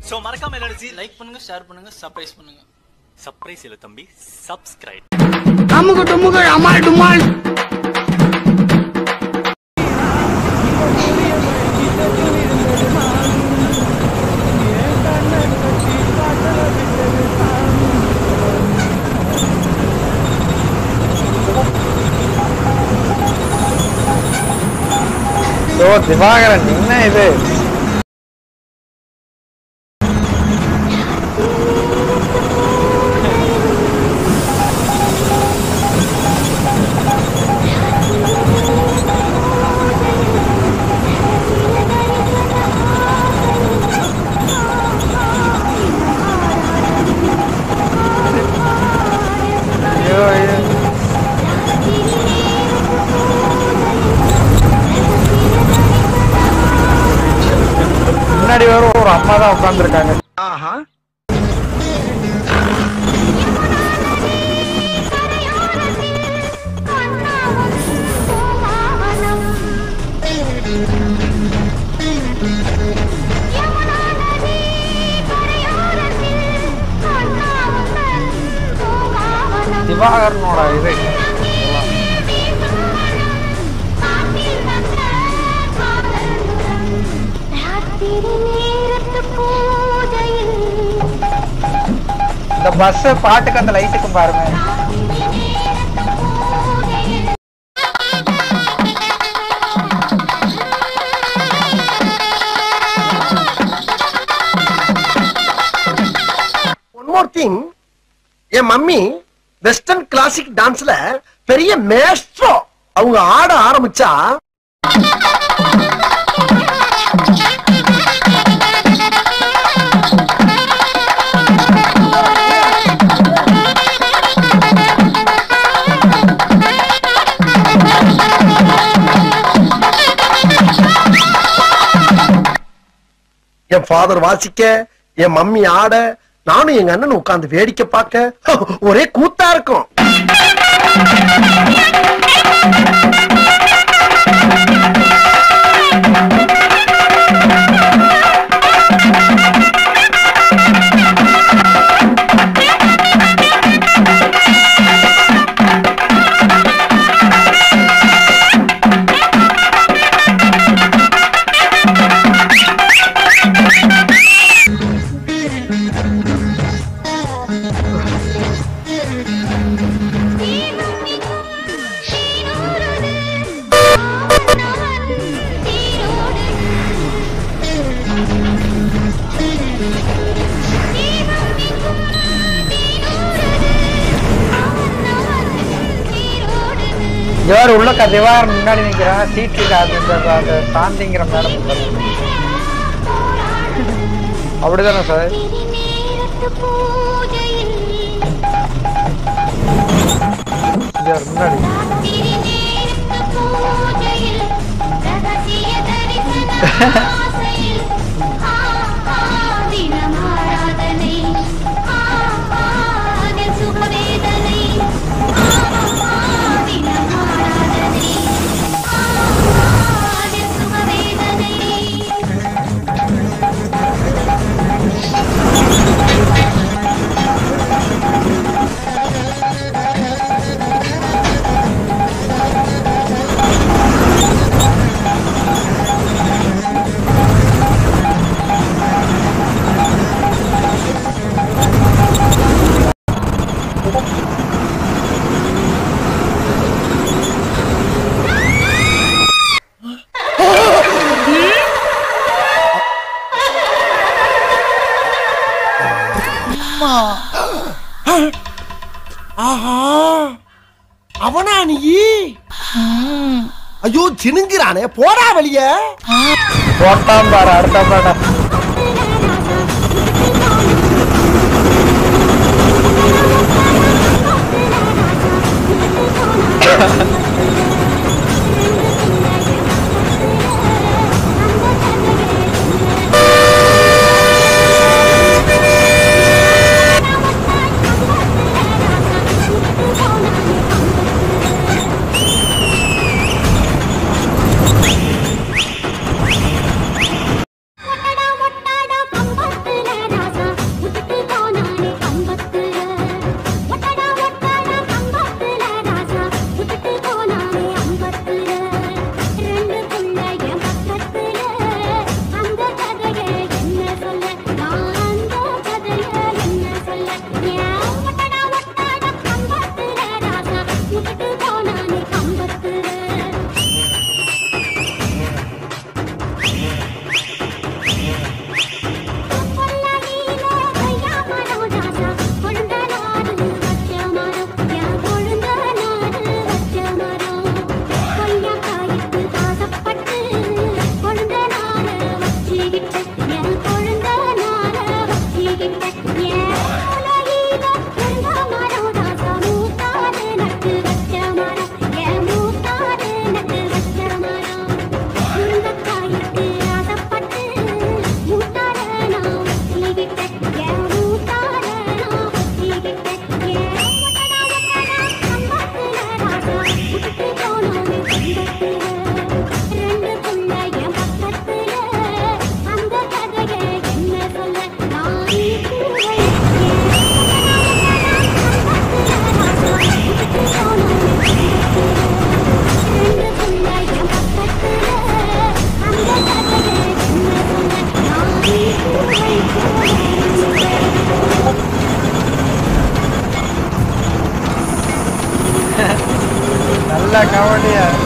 so மறக்காம எல்லாரும் like பண்ணுங்க ஷேர் பண்ணுங்க சர்ப்ரைஸ் பண்ணுங்க சர்ப்ரைஸ் இல்ல தம்பி சப்ஸ்கிரைப் அமுகு டுமுகு அமால் டுமால் ஓ திவாகரன் என்ன இது ஐயோ ஐயோ முன்னாடி வேற ஒரு அம்மா தான் உட்காந்துருக்காங்க ஆஹா திவாகரனோட இது இந்த பஸ் பாட்டுக்கு அந்த லைட்டுக்கும் பாருங்க ஒன் மோர் திங் என் மம்மி வெஸ்டர்ன் கிளாசிக் டான்ஸ்ல பெரிய மேஸ்ட்ரோ அவங்க ஆட ஆரம்பிச்சா என் ஃபாதர் வாசிக்க என் மம்மி ஆட நானும் எங்க அண்ணன் உட்கார்ந்து வேடிக்கை பார்க்க ஒரே கூத்தா இருக்கும் இவர் உள்ள க- திவாகரன் முன்னாடி நிக்கிறான் சீட் அது இந்த- அந்த சாந்திங்கிற மேடம் அப்படிதானே சார் இவர் முன்னாடி ஆஹா அவனா நீ ஐயோ சினுங்கிறானே போடா வெளிய போட்டான் பாரு அடுத்த பாட்டா நல்ல கபடியா